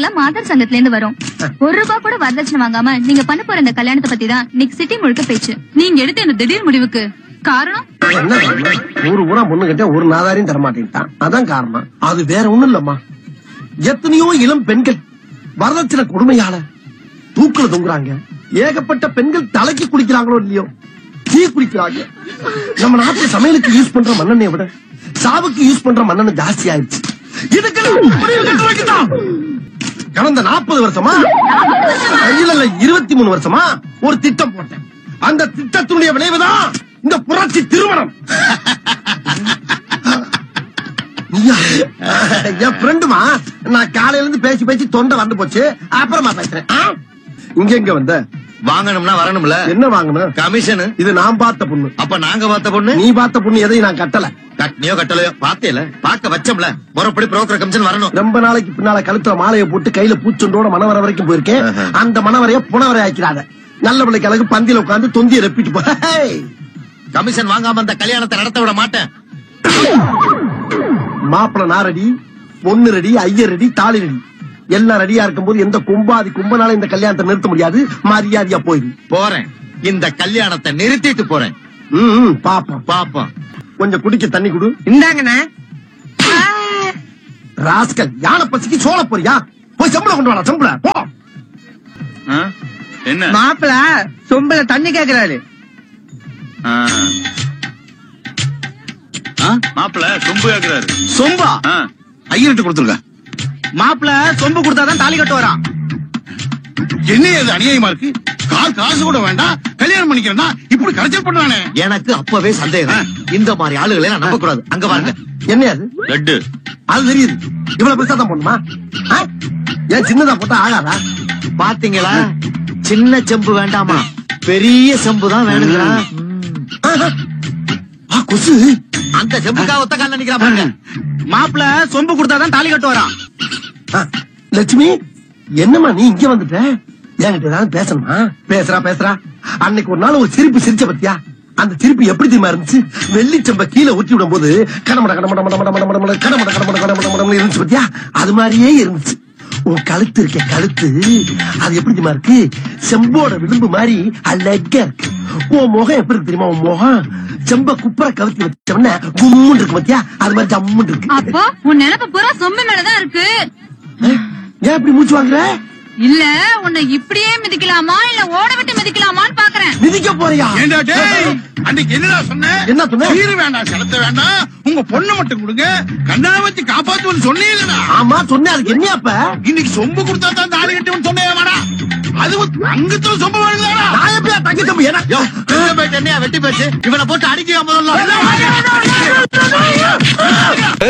நாங்கெல்லாம் மாதர் சங்கத்துல இருந்து வரோம் ஒரு ரூபாய் கூட வரதட்சணை வாங்காம நீங்க பண்ண போற இந்த கல்யாணத்தை பத்தி தான் இன்னைக்கு சிட்டி முழுக்க பேச்சு நீங்க எடுத்த இந்த திடீர் முடிவுக்கு காரணம் என்ன காரணம்? ஊரு ஊரா பொண்ணு கிட்ட ஒரு நாதாரையும் தரமாட்டேன்ட்டான் அதான் காரணம் அது வேற ஒண்ணும் இல்லம்மா எத்தனையோ இளம் பெண்கள் வரதட்சணை கொடுமையால தூக்குல தொங்குறாங்க ஏகப்பட்ட பெண்கள் தலைக்கு குளிக்கிறாங்களோ இல்லையோ டீ குடிக்கிறாங்க நம்ம நாட்டு சமையலுக்கு யூஸ் பண்ற மண்ணெண்ணெயை விட சாவுக்கு யூஸ் பண்ற மண்ணெண்ணெய் ஜாஸ்தி ஆயிடுச்சு இதுக்கெல்லாம் முடிவு கட்ட வைக்கணும். கடந்த நாற்பது வருஷமா இல்ல இல்ல இருபத்தி மூணு வருஷமா ஒரு திட்டம் போட்டேன் அந்த திட்டத்தினுடைய விளைவுதான் இந்த புரட்சி திருமணம் நீயா? என் ஃப்ரெண்டுமா நான் காலையில இருந்து பேசி பேசி தொண்டை வந்து போச்சு அப்புறமா பேசுறேன் ஆ? இங்க எங்க வந்த வாங்கணும்னா வரணும்ல என்ன வாங்கணும் கமிஷன் இது நான் பார்த்த பொண்ணு அப்ப நாங்க பார்த்த பொண்ணு நீ பார்த்த பொண்ணு எதையும் நான் கட்டல கட்டினியோ கட்டலையோ பார்த்தேல பார்க்க வச்சோம்ல முறைப்படி புரோக்கர் கமிஷன் வரணும் ரொம்ப நாளைக்கு பின்னால கழுத்துல மாலையை போட்டு கையில பூச்சொண்டோட மணவரை வரைக்கும் போயிருக்கேன் ஆஹா. அந்த மணவரைய புனவரை ஆக்கிறாத நல்ல பிள்ளைக்கு அழகு பந்தியில உட்காந்து தொந்தியை ரெப்பிட்டு போ ஹேய்! கமிஷன் வாங்காம அந்த கல்யாணத்தை நடத்த விட மாட்டேன் மாப்பிள நான் ரெடி பொண்ணு ரெடி ஐயர் ரெடி தாலி ரெடி எல்லாம் ரெடியா இருக்கும்போது எந்த கும்பாதி கும்பனால இந்த கல்யாணத்தை நிறுத்த முடியாது மரியாதையா போயிரு போறேன் இந்த கல்யாணத்தை நிறுத்திட்டு போறேன் ம், ம், பாப்போம் பாப்போம் கொஞ்சம் குடிக்க தண்ணி குடு இந்தாங்கண்ணே ராஸ்கல் யானை பசிக்கு சோழ போறியா போய் சம்பளம் கொண்டு வரலாம் சம்பளம் போ ஆ? என்ன மாப்பிள சொம்பல தண்ணி கேக்குறாரு ஆ. ஆ? மாப்பிள சொம்பு கேக்குறாரு சொம்பா ஆ. ஐயர்கிட்ட கொடுத்துருங்க மாப்பிள சொம்பு கொடுத்தாதான் தாலி கட்டு வரான் என்ன இது அநியாயமா இருக்கு கால் காசு கூட வேண்டாம் கல்யாணம் பண்ணிக்கிறேன்னா இப்படி கரைச்சல் பண்றானே எனக்கு அப்பவே சந்தேகம் இந்த மாதிரி ஆளுகளை நான் நம்ப கூடாது அங்க பாருங்க என்ன அது லட்டு அது தெரியுது இவ்வளவு பெருசா தான் போடணுமா ஆ? ஏன் சின்னதா போட்டா ஆகாதா பாத்தீங்களா சின்ன செம்பு வேண்டாமா பெரிய செம்பு தான் வேணுங்களா ஆஹா. ஆ, கொசு அந்த செம்புக்காக ஒத்த கால நிக்கிறா பாருங்க மாப்பிள சொம்பு கொடுத்தாதான் தாலி கட்டு வரான் ஆ, லட்சுமி என்னம்மா நீ இங்க வந்துட்ட என்கிட்ட ஏதாவது பேசணுமா பேசுறா பேசுறா அன்னைக்கு ஒரு நாள் ஒரு சிரிப்பு சிரிச்ச பத்தியா அந்த சிரிப்பு எப்படி தெரியுமா இருந்துச்சு வெள்ளிச்சம்ப கீழே ஊற்றி விடும் போது கடமட கடமட மட மட மட மட மட கடமட கடமட கடமட மட இருந்துச்சு பத்தியா அது மாதிரியே இருந்துச்சு உன் கழுத்து இருக்க கழுத்து அது எப்படி தெரியுமா இருக்கு செம்போட விளிம்பு மாதிரி அழகா இருக்கு உன் முகம் எப்படி இருக்கு தெரியுமா உன் முகம் செம்ப குப்புற கவுத்தி வச்சவன கும்முன்னு இருக்கு பத்தியா அது மாதிரி ஜம்முன்னு இருக்கு அப்போ உன் நினைப்பு பூரா சொம்பு மேலதான் இருக்கு ஏன் இப்படி மூச்சு வாங்குற இல்ல உன்னை இப்படியே மிதிக்கலாமா இல்ல ஓட விட்டு மிதிக்கலாமான்னு பாக்குறேன் மிதிக்க போறியா ஏண்டா டேய் அன்னைக்கு என்னடா சொன்ன என்ன சொன்ன? சீரு வேண்டாம் செலுத்த வேண்டாம் உங்க பொண்ணை மட்டும் கொடுங்க கண்ணா வச்சு காப்பாத்துவன்னு சொன்னீங்களா ஆமா சொன்னேன் அதுக்கு என்ன அப்ப இன்னைக்கு சொம்பு கொடுத்தா தான் தாலி கட்டுவன்னு சொன்னேன் வாடா அது அங்கத்துல சொம்பு வேணுதாடா நான் எப்படியா தங்கி தம்பி ஏன்னா யோ, வெளில போயிட்டு என்னையா வெட்டி போச்சு இவனை போட்டு அடிக்க முதல்ல